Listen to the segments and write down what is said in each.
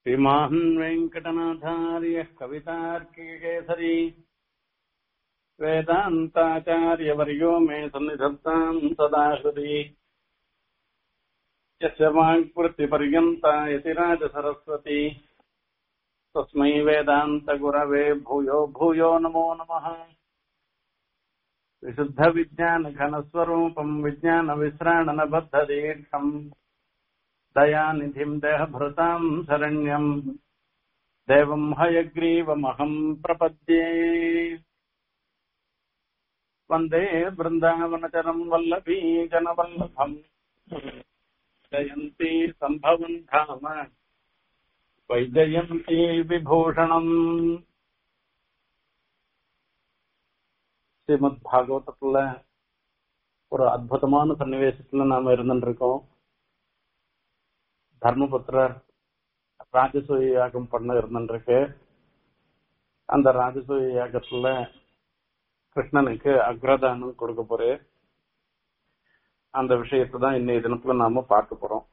श्रीमान् वेङ्कटनाथार्यः कवितार्किकेसरी वेदान्ताचार्यवर्यो मे सन्निधत्ताम् सदा हृदि यस्य वाक्वृत्तिपर्यन्ता यतिराजसरस्वती तस्मै वेदान्तगुरवे भूयो भूयो नमो नमः विशुद्धविज्ञानघनस्वरूपम् विज्ञानविश्राणनबद्धदीर्घम् दयानिधिम् देहभृताम् शरण्यम् देवम् हयग्रीवमहम् प्रपद्ये वन्दे वृन्दावनचरम् वल्लभी जनवल्लभम् जयन्ती सम्भवम् धाम வைஜயந்தி விபூஷணம் ஸ்ரீமத் பாகவதத்துல ஒரு அற்புதமான சன்னிவேசத்துல நாம இருந்துட்டு இருக்கோம் தர்மபுத்திரர் ராஜசூய யாகம் பண்ண இருந்துருக்கு அந்த ராஜசூய யாகத்துல கிருஷ்ணனுக்கு அக்ரதானம் கொடுக்க போறே அந்த விஷயத்தை தான் இன்னைய தினத்துல நாம பார்க்க போறோம்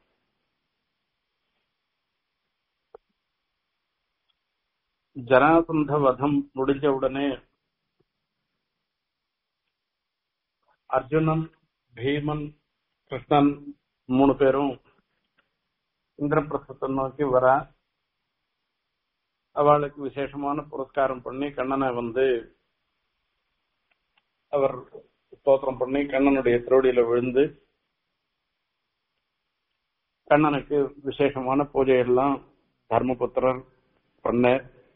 ஜராசந்த வதம் முடிஞ்ச உடனே அர்ஜுனன் பீமன் கிருஷ்ணன் மூணு பேரும் இந்திரபிரசத்தை நோக்கி வர அவளுக்கு விசேஷமான புரஸ்காரம் பண்ணி கண்ணனை வந்து அவர் ஸ்தோத்திரம் பண்ணி கண்ணனுடைய திருவடியில விழுந்து கண்ணனுக்கு விசேஷமான பூஜை எல்லாம் தர்மபுத்திரர் பண்ண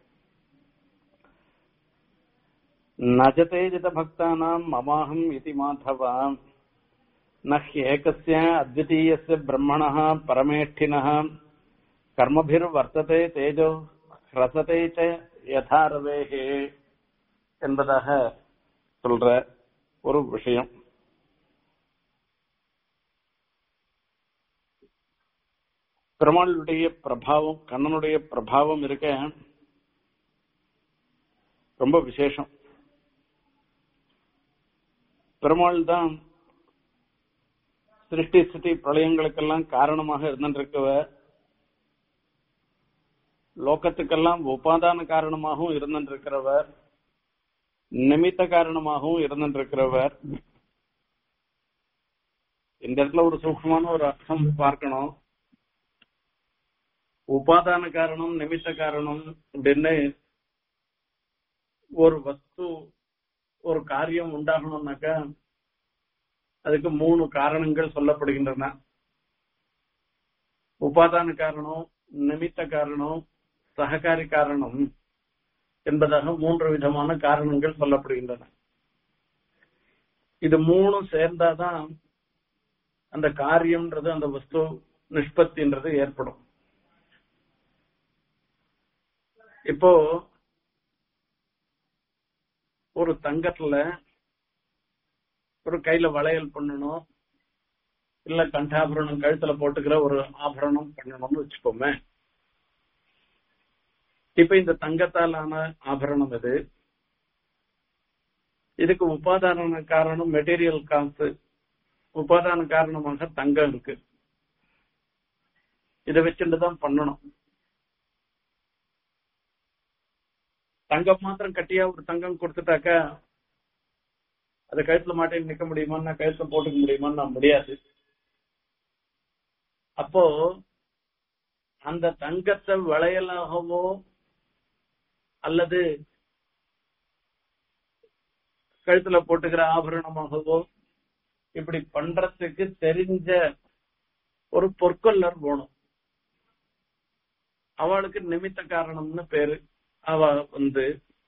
நஜதேஜித பக்தானாம் மமாஹம் இதி மாதவா न ह्येकस्य अद्वितीयस्य ब्रह्मणः परमेष्ठिनः कर्मभिर्वर्तते तेजो ह्रसते च யதாரவேகே என்பதாக சொல்ற ஒரு விஷயம் பெருமாளுடைய பிரபாவம் கண்ணனுடைய பிரபாவம் இருக்க ரொம்ப விசேஷம் பெருமாள் தான் சிருஷ்டி ஸ்திதி பிரளயங்களுக்கெல்லாம் காரணமாக இருந்திருக்கவர் லோகத்துக்கெல்லாம் உபாதான காரணமாகவும் இருந்திருக்கிறவர் நிமித்த காரணமாகவும் இருந்திருக்கிறவர் இந்த இடத்துல ஒரு சூக்ஷமான ஒரு அர்த்தம் பார்க்கணும் உபாதான காரணம் நிமித்த காரணம் அப்படின்னு ஒரு வஸ்து ஒரு காரியம் உண்டாகணும்னாக்கா அதுக்கு மூணு காரணங்கள் சொல்லப்படுகின்றன உபாதான காரணம் நிமித்த காரணம் சககாரி காரணம் என்பதாக மூன்று விதமான காரணங்கள் சொல்லப்படுகின்றன இது மூணும் சேர்ந்தாதான் அந்த காரியம்ன்றது அந்த வஸ்து நிஷ்பத்தின்றது ஏற்படும் இப்போ ஒரு தங்கத்துல ஒரு கையில வளையல் பண்ணணும் இல்ல கண்டாபரணம் கழுத்துல போட்டுக்கிற ஒரு ஆபரணம் பண்ணணும்னு வச்சுப்போமே இப்ப இந்த தங்கத்தாலான ஆபரணம் இது இதுக்கு உபாதான காரணம் மெட்டீரியல் காசு உபாதான காரணமாக தங்கம் இருக்கு இதை வச்சுட்டு தான் பண்ணணும் தங்கம் மாத்திரம் கட்டியா ஒரு தங்கம் கொடுத்துட்டாக்கா அது கழுத்துல மாட்டேன் நிக்க முடியுமான்னா கழுத்துல போட்டுக்க முடியுமான்னு நான் முடியாது அப்போ அந்த தங்கத்தை வளையலாகவோ அல்லது கழுத்துல போட்டுக்கிற ஆபரணமாகவோ இப்படி பண்றதுக்கு தெரிஞ்ச ஒரு பொற்கொல்லர் போகணும் அவளுக்கு நிமித்த காரணம்னு பேரு அவ வந்து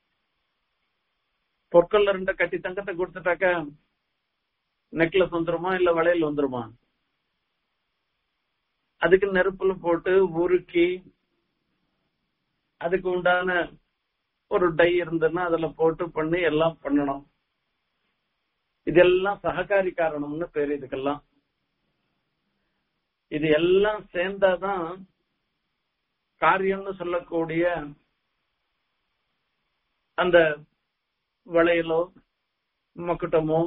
பொற்கல்ல ரெண்ட கட்டி தங்கத்தை கொடுத்துட்டாக்க நெக்லஸ் வந்துருமா இல்ல வளையல் வந்துருமா அதுக்கு நெருப்புல போட்டு உருக்கி அதுக்கு உண்டான ஒரு டை இருந்ததுன்னா அதுல போட்டு பண்ணி எல்லாம் பண்ணணும் இதெல்லாம் சககாரி காரணம்னு பேரு இதுக்கெல்லாம் இது எல்லாம் சேர்ந்தாதான் காரியம்னு சொல்லக்கூடிய அந்த வளையலோ மக்குட்டமோ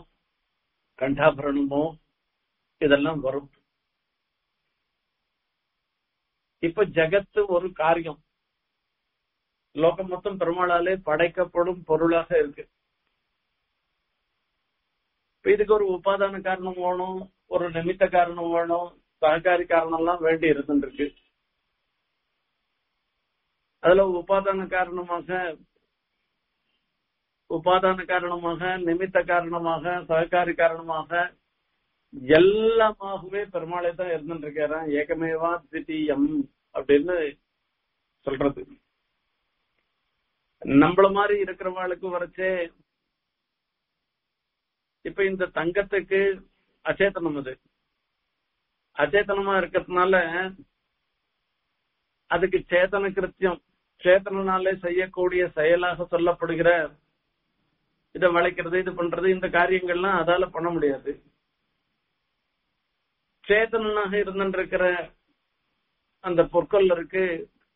கண்டாபரணமோ இதெல்லாம் வரும் இப்ப ஜகத்து ஒரு காரியம் லோகம் மொத்தம் பெருமாளாலே படைக்கப்படும் பொருளாக இருக்கு இப்ப இதுக்கு ஒரு உபாதான காரணம் வேணும் ஒரு நிமித்த காரணம் வேணும் சககாரி காரணம் எல்லாம் வேண்டி இருந்துருக்கு அதுல உபாதான காரணமாக உபாதான காரணமாக நிமித்த காரணமாக சககாரி காரணமாக எல்லாமாகவே பெருமாளே தான் இருந்துட்டு இருக்காராம் ஏகமேவா தித்தீயம் அப்படின்னு சொல்றது நம்மள மாதிரி இருக்கிறவங்களுக்கு வரைச்சே இப்ப இந்த தங்கத்துக்கு அச்சேதனம் அது அச்சேதனமா இருக்கிறதுனால அதுக்கு சேதன கிருத்தியம் சேத்தனாலே செய்யக்கூடிய செயலாக சொல்லப்படுகிற இதை வளைக்கிறது இது பண்றது இந்த காரியங்கள்லாம் அதால பண்ண முடியாது சேத்தனாக இருந்திருக்கிற அந்த பொற்கொள்ள இருக்கு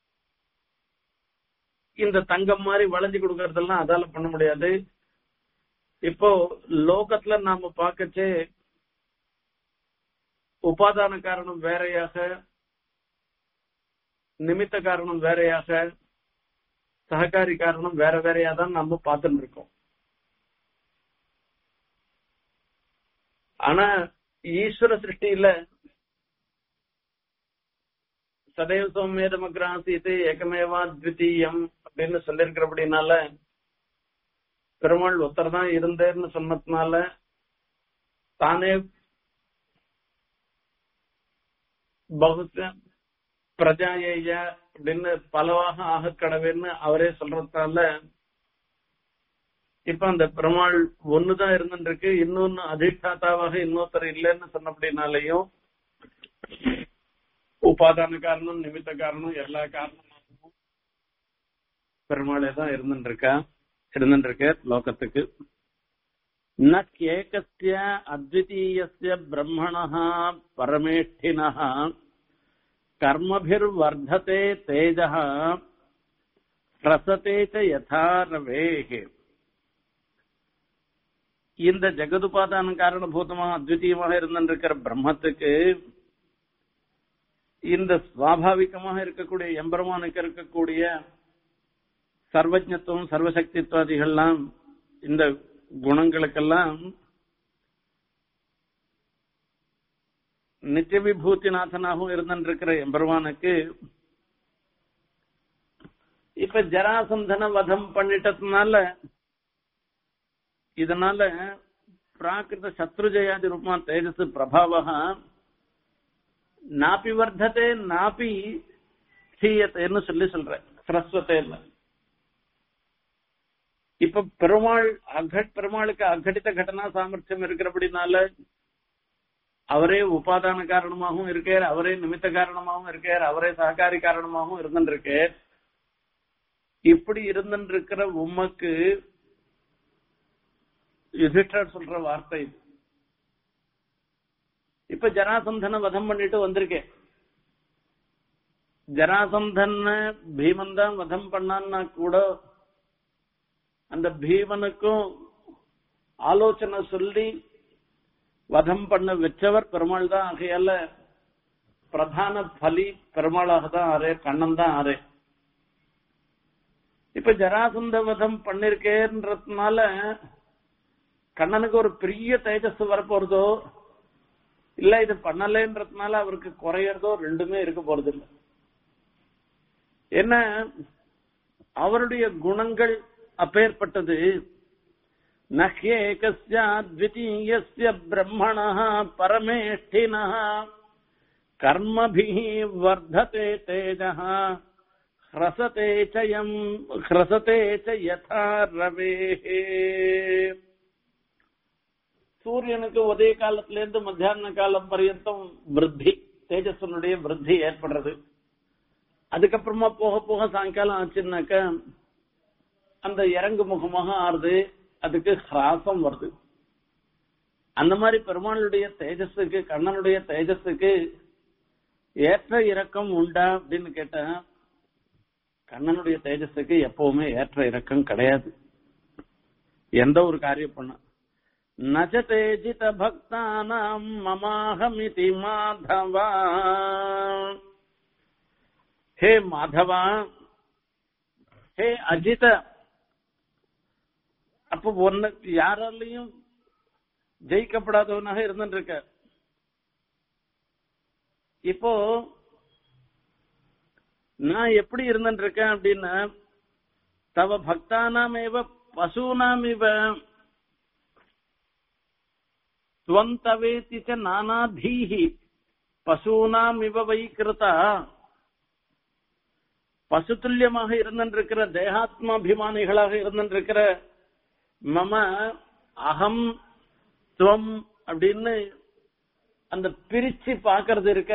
இந்த தங்கம் மாதிரி வளைஞ்சு கொடுக்கறதெல்லாம் அதால பண்ண முடியாது இப்போ லோகத்துல நாம பார்க்கச்சே உபாதான காரணம் வேறையாக நிமித்த காரணம் வேறையாக சககாரி காரணம் வேற வேறையா தான் நம்ம பார்த்துட்டு இருக்கோம் ஆனா ஈஸ்வர சிருஷ்டியில சதைவ சௌமியதமக்ராசித்து ஏகமேவா த்விதீயம் அப்படின்னு சொல்லியிருக்கிறபடினால பெருமாள் ஒருத்தர் தான் இருந்தேன்னு சொன்னதுனால தானே பகுத்த பிரஜாய அப்படின்னு பலவாக ஆக கடவேன்னு அவரே சொல்றதுனால இப்ப அந்த பெருமாள் ஒண்ணுதான் இருந்துருக்கு இன்னொன்னு அதிஷ்டாத்தாவாக இன்னொருத்தர் இல்லைன்னு சொன்னபடினாலையும் உபாதான காரணம் நிமித்த காரணம் எல்லா காரணமாகவும் பெருமாளே தான் இருந்துருக்கா இருந்துருக்க லோகத்துக்கு ந கேகஸ்ய அத்விதீயஸ்ய பிரம்மணः பரமேஷ்டினः கர்மபிர்வர்ததே தேஜः ரசதே ச யதா ரவேஹ் இந்த ஜெகதுபாதான காரணபூதமாக அத்விதீயமாக இருந்திருக்கிற பிரம்மத்துக்கு இந்த சுவாபாவிகமாக இருக்கக்கூடிய எம்பெருமானுக்கு இருக்கக்கூடிய சர்வஜத்துவம் சர்வசக்தித்வாதிகள்லாம் இந்த குணங்களுக்கெல்லாம் நித்திய விபூதிநாதனாகவும் இருந்திருக்கிற எம்பெருமானுக்கு இப்ப ஜராசந்தன வதம் பண்ணிட்டதுனால இதனால பிராகிருத சத்ரு ஜெயாதி ரூபமா தேஜஸ் பிரபாவ நாப்பி வர்த்ததே நாப்பி சீயத்தேன்னு சொல்லி சொல்றேன் சரஸ்வத்தேன்னு இப்ப பெருமாள் அகட் பெருமாளுக்கு அகடித்த கடனா சாமர்த்தியம் இருக்கிறபடினால அவரே உபாதான காரணமாகவும் இருக்கார் அவரே நிமித்த காரணமாகவும் இருக்கார் அவரே சககாரி காரணமாகவும் இருந்துருக்கார் இப்படி இருந்துருக்கிற உமக்கு யுதிஷ்டர் சொல்ற வார்த்தை இது இப்ப ஜராசந்தன வதம் பண்ணிட்டு வந்திருக்கேன் ஜராசந்தன் பீமன் தான் வதம் பண்ணான்னா கூட அந்த பீமனுக்கும் ஆலோசனை சொல்லி வதம் பண்ண வச்சவர் பெருமாள் தான் ஆகையால பிரதான பலி பெருமாளாக தான் ஆறே கண்ணன் தான் ஆறே இப்ப ஜராசந்த வதம் பண்ணிருக்கேன்றதுனால கண்ணனுக்கு ஒரு பெரிய தேஜஸ் வரப்போறதோ இல்ல இது பண்ணலன்றதுனால அவருக்கு குறையறதோ ரெண்டுமே இருக்க போறது இல்ல என்ன அவருடைய குணங்கள் அப்பேற்பட்டது நஹ்யேகஸ்யாத்விதீயஸ்ய பிரம்மணः பரமேஷ்டினः கர்மபிः வர்ததே தேஜः ஹ்ரசதே சயம் ஹ்ரசதே ச யதா ரவேः சூரியனுக்கு உதய காலத்துல இருந்து மத்தியான காலம் பர்யந்தம் விருத்தி தேஜஸ்வனுடைய விருத்தி ஏற்படுறது அதுக்கப்புறமா போக போக சாயங்காலம் ஆச்சுன்னாக்க அந்த இறங்கு முகமாக ஆறுது அதுக்கு ஹிராசம் வருது அந்த மாதிரி பெருமாளுடைய தேஜஸுக்கு கண்ணனுடைய தேஜஸுக்கு ஏற்ற இறக்கம் உண்டா அப்படின்னு கேட்டா கண்ணனுடைய தேஜஸுக்கு எப்பவுமே ஏற்ற இறக்கம் கிடையாது எந்த ஒரு காரியம் பண்ண நஜ தேஜித பக்தானாம் மமாஹமிதி மாதவா ஹே மாதவா ஹே அஜித அப்ப ஒன்னு யாராலையும் ஜெயிக்கப்படாதவனாக இருந்துட்டு இருக்க இப்போ நான் எப்படி இருந்துட்டு இருக்கேன் அப்படின்னா தவ பக்தானாம் இவ பசூனாம் இவ துவந்தவேதி ச நானாதீஹி பசூனாம் இவ வைக்கிருதா பசுத்துல்யமாக இருந்திருக்கிற தேகாத்மாபிமானிகளாக இருந்திருக்கிற மம அகம் துவம் அப்படின்னு அந்த பிரிச்சு பாக்குறது இருக்க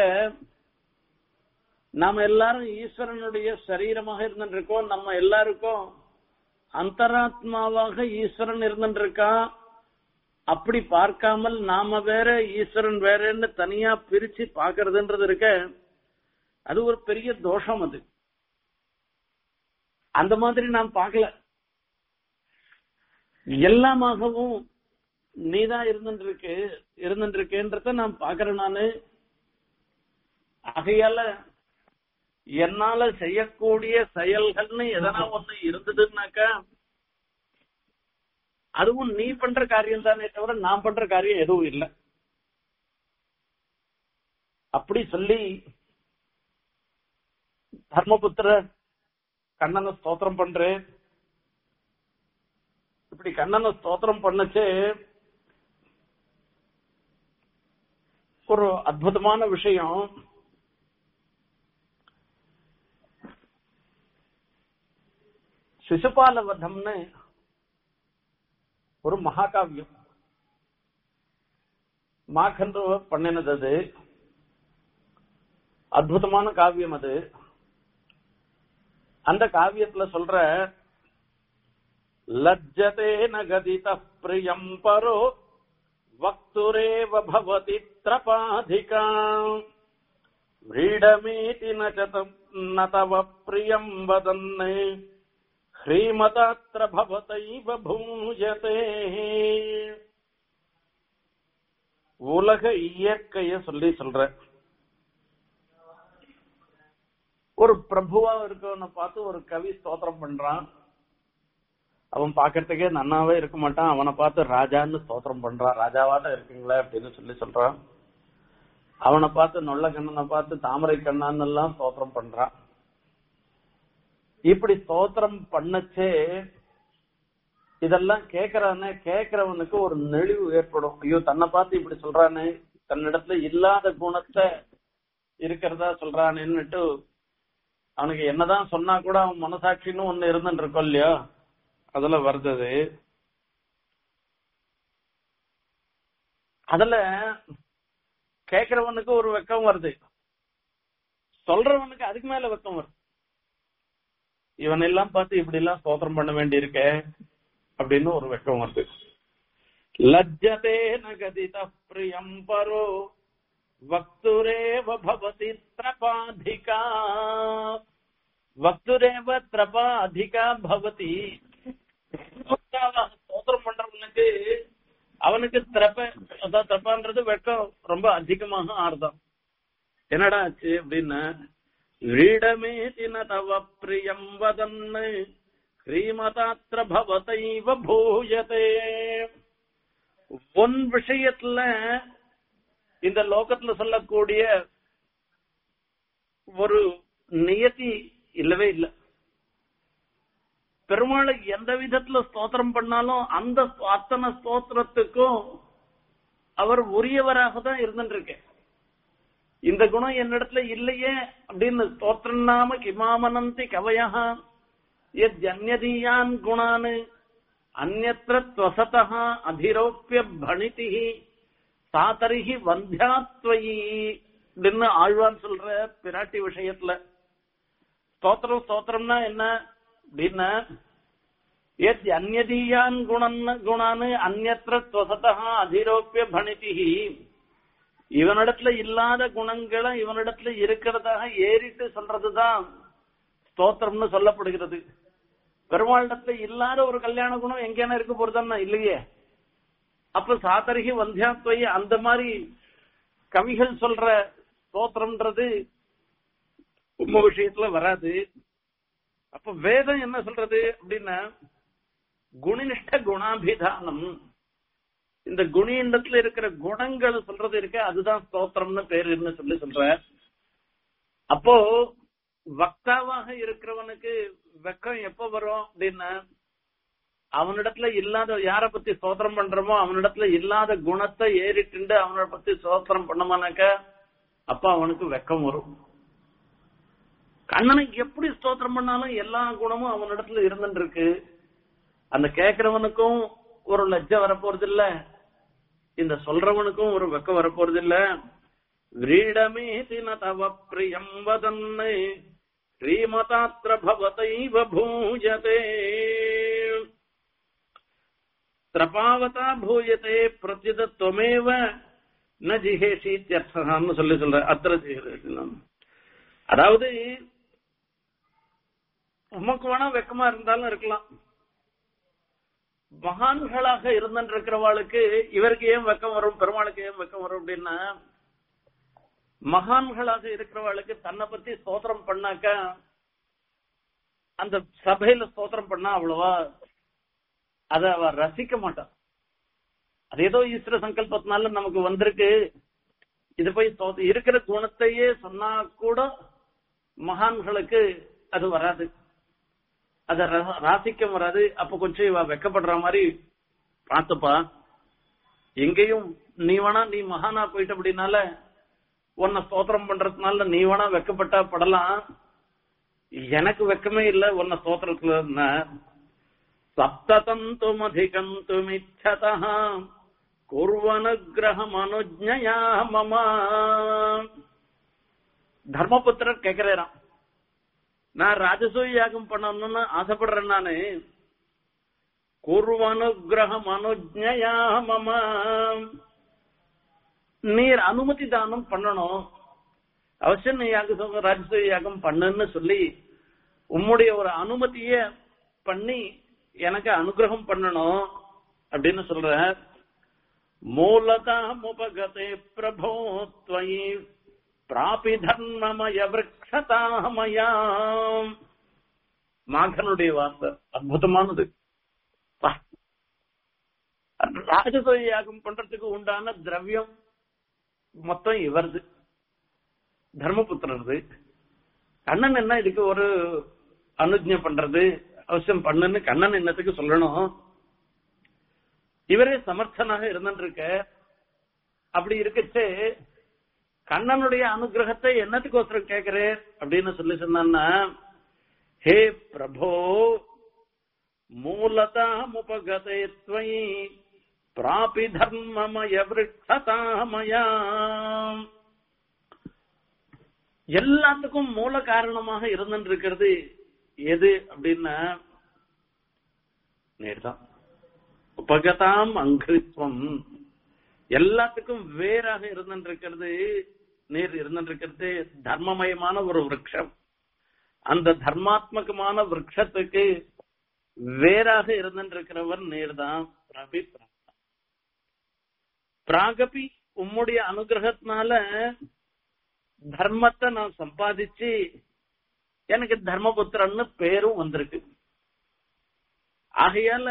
நாம எல்லாரும் ஈஸ்வரனுடைய சரீரமாக இருந்துருக்கோம் நம்ம எல்லாருக்கும் அந்தராத்மாவாக ஈஸ்வரன் இருந்துருக்கான் அப்படி பார்க்காமல் நாம வேற ஈஸ்வரன் வேறன்னு தனியா பிரிச்சு பாக்குறதுன்றது இருக்க அது ஒரு பெரிய தோஷம் அது அந்த மாதிரி நான் பார்க்கல எல்லாமாகவும் நீதான் இருந்துட்டு இருக்கு இருந்துட்டு இருக்கேன்றத நான் பாக்குறேன் நானு ஆகையால என்னால செய்யக்கூடிய செயல்கள்னு எதனா ஒண்ணு இருந்ததுன்னாக்கா அதுவும் நீ பண்ற காரியம் தானே தவிர நான் பண்ற காரியம் எதுவும் இல்லை அப்படி சொல்லி தர்மபுத்திர கண்ணனை ஸ்தோத்திரம் பண்றேன் இப்படி கண்ணனை ஸ்தோத்திரம் பண்ணச்சு ஒரு அற்புதமான விஷயம் சிசுபால வதம்னு ஒரு மகாகாவியம் மாகன்று பண்ணினது அது அற்புதமான காவியம் அது அந்த காவியத்துல சொல்ற லஜ்ஜதே நகதித பிரியம் பரோ வக்துரேவ பவதி திரபாதிகா व्रीडमेति न च तम्- न तव प्रियम् वदन् ह्रीमतात्र भवतैव भूयते உலக இயற்கைய சொல்லி சொல்ற ஒரு பிரபுவா இருக்கவனை பார்த்து ஒரு கவி ஸ்தோத்திரம் பண்றான் அவன் பாக்கிறதுக்கே நன்னாவே இருக்க மாட்டான் அவனை பார்த்து ராஜான்னு ஸ்தோத்திரம் பண்றான் ராஜாவாட்ட இருக்கீங்களே அப்படின்னு சொல்லி சொல்றான் அவனை பார்த்து நொல்ல கண்ணனை பார்த்து தாமரை கண்ணான்னு எல்லாம் ஸ்தோத்திரம் பண்றான் இப்படி ஸ்தோத்திரம் பண்ணச்சே இதெல்லாம் கேக்குறானே கேக்குறவனுக்கு ஒரு நெளிவு ஏற்படும் ஐயோ தன்னை பார்த்து இப்படி சொல்றானே தன்னிடத்துல இல்லாத குணத்தை இருக்கிறதா சொல்றானேன்னுட்டு அவனுக்கு என்னதான் சொன்னா கூட அவன் மனசாட்சின்னு ஒண்ணு இருந்துட்டு இருக்கோம் இல்லையா அதுல வருது அது. அதுல கேக்குறவனுக்கு ஒரு வெக்கம் வருது சொல்றவனுக்கு அதுக்கு மேல வெக்கம் வருது இவன் எல்லாம் பார்த்து இப்படி எல்லாம் ஸ்தோத்திரம் பண்ண வேண்டி இருக்கே அப்படின்னு ஒரு வெக்கம் வருது லஜ்ஜதே நகதித பிரியம் பரோ வக்துரேவ பவதி திரபாதிகா வக்துரேவ திரபாதிகா பவதி ஸ்தோத்திரம் பண்றவனுக்கு அவனுக்கு திரப்ப அதான் திரப்பான்றது வெக்கம் ரொம்ப அதிகமாக ஆறுதான் என்னடா ஆச்சு அப்படின்னு வீடமே தின தவ பிரியம் வதன்னு ஸ்ரீமதாத்திர பவதைவ பூயதே ஒன் விஷயத்துல இந்த லோகத்துல சொல்லக்கூடிய ஒரு நியதி இல்லவே இல்லை பெருமாளை எந்த விதத்துல ஸ்தோத்திரம் பண்ணாலும் அந்த அத்தனை ஸ்தோத்திரத்துக்கும் அவர் உரியவராக தான் இருந்துட்டு இருக்கேன் இந்த குணம் என்னிடத்துல இல்லையே அப்படின்னு ஸ்தோத்திரம் நாம கிமாமனந்தி கவயா எத்யன்யதீயான் குணான் அந்நத்திர துவசதா அதிரோப்பிய பணிதி சாதரிகி வந்தியாத்வயி அப்படின்னு ஆழ்வான் சொல்ற பிராட்டி விஷயத்துல ஸ்தோத்திரம் ஸ்தோத்திரம்னா என்ன அப்படின்னா எத் அந்நதீயான் குணன் குணான் அந்நத்திர துவசதா அதிரோப்பிய பணிதி இவனிடத்துல இல்லாத குணங்களை இவனிடத்துல இருக்கிறதாக ஏறிட்டு சொல்றதுதான் ஸ்தோத்திரம்னு சொல்லப்படுகிறது பெருமாளிடத்துல இல்லாத ஒரு கல்யாண குணம் எங்கேனா இருக்க போறதுன்னா இல்லையே அப்ப சாதரிகி வந்தியாத்வயி அந்த மாதிரி கவிகள் சொல்ற ஸ்தோத்திரம்ன்றது உம்ம விஷயத்துல வராது அப்ப வேதம் என்ன சொல்றது அப்படின்னா குணினிஷ்ட குணாபிதானம் இந்த குணியிண்டத்துல இருக்கிற குணங்கள் சொல்றது இருக்க அதுதான் ஸ்தோத்திரம்னு பேருன்னு சொல்லி சொல்ற அப்போ வக்தாவாக இருக்கிறவனுக்கு வெக்கம் எப்ப வரும் அப்படின்னா அவனிடத்துல இல்லாத யார பத்தி சோத்திரம் பண்றோமோ அவனிடத்துல இல்லாத குணத்தை ஏறிட்டு அவனை பத்தி சோத்திரம் பண்ணமானாக்க அப்ப அவனுக்கு வெக்கம் வரும் கண்ணனை எப்படி ஸ்தோத்திரம் பண்ணாலும் எல்லா குணமும் அவனிடத்துல இருந்துட்டு இருக்கு அந்த கேக்குறவனுக்கும் ஒரு லஜ்ஜ வரப்போறது இல்ல இந்த சொல்றவனுக்கும் ஒரு வெக்கம் வரப்போறது இல்ல व्रीडमेति न तव प्रियम् वदन् श्रीमतात्र भवतैव भूयते त्रपावता भूयते प्रत्युत त्वमेव न ஜிஹேஷித்யர்த்தகான்னு சொல்லி சொல்ற அத்திர ஜிஹேஷினம் அதாவது உமக்கு வேணா வெக்கமா இருந்தாலும் இருக்கலாம் மகான்களாக இருந்துட்டு இருக்கிறவாளுக்கு இவருக்கு ஏன் வெக்கம் வரும் பெருமாளுக்கு ஏன் வெக்கம் வரும் அப்படின்னா மகான்களாக இருக்கிறவளுக்கு தன்னை பத்தி ஸ்தோத்திரம் பண்ணாக்க அந்த சபையில ஸ்தோத்திரம் பண்ணா அவ்வளவா அத அவ ரசிக்க மாட்டான் அது ஏதோ ஈஸ்வர சங்கல்பத்தினால நமக்கு வந்திருக்கு இது போய் ஸ்தோத்திரம் இருக்கிற குணத்தையே சொன்னா கூட மகான்களுக்கு அது வராது அத ர- ராசிக்க வராது அப்ப கொஞ்சம் இவ வெக்கப்படுற மாதிரி பார்த்துப்பா எங்கேயும் நீ வேணா நீ மகானா போயிட்ட அப்படின்னால உன்னை ஸ்தோத்திரம் பண்றதுனால நீ வேணா வெக்கப்பட்டா படலாம் எனக்கு வெக்கமே இல்ல உன்னை ஸ்தோத்திரத்துல இருந்த சப்ததந்துமதிகந்துமிச்சதா குர்வனுகிரகம் அனுஜயா மம தர்மபுத்திரர் கேக்குறாராம் நான் ராஜசூய யாகம் பண்ணணும்னு ஆசைப்படுறேன் நானு குர்வனுகிரகம் அனுஜயா மம நீர் அனுமதி தானம் பண்ணணும் அவசியம் நீ யாக ராஜசூய யாகம் பண்ணுன்னு சொல்லி உம்முடைய ஒரு அனுமதிய பண்ணி எனக்கு அனுகிரகம் பண்ணணும் அப்படின்னு சொல்ற மூலதாம் உபகதே பிரபோ துவயி பிராபி தர்மமய விரக்ஷதாமயாம் மாகனுடைய வார்த்தை அற்புதமானது பா. ராஜசூய யாகம் பண்றதுக்கு உண்டான திரவியம் மொத்தம் இவரது தர்மபுத்திரது கண்ணன் என்ன இதுக்கு ஒரு அனுஜ்ஞை பண்றது அவசியம் பண்ணுன்னு கண்ணன் என்னத்துக்கு சொல்லணும் இவரே சமர்த்தனாக இருந்துட்டு இருக்க அப்படி இருக்கச்சே கண்ணனுடைய அனுகிரகத்தை என்னத்துக்கோசரம் கேக்குறேன் அப்படின்னு சொல்லி சொன்னா ஹே பிரபோ மூலதாமுபகதே त्वयि பிராபி தர்மமய விரக்ஷதாமயாம் எல்லாத்துக்கும் மூல காரணமாக இருந்துட்டு இருக்கிறது எது அப்படின்னா நேர்தான் உபகதாம் அங்கிருத்வம் எல்லாத்துக்கும் வேறாக இருந்துட்டு இருக்கிறது நீர் இருந்துட்டு இருக்கிறது தர்மமயமான ஒரு விரக்ஷம் அந்த தர்மாத்மகமான விரக்ஷத்துக்கு வேறாக இருந்துட்டு இருக்கிறவர் நீர்தான் பிரபி பிராகபி உம்முடைய அனுகிரகத்தினால தர்மத்தை நான் சம்பாதிச்சு எனக்கு தர்மபுத்திரன்னு பேரும் வந்திருக்கு ஆகையால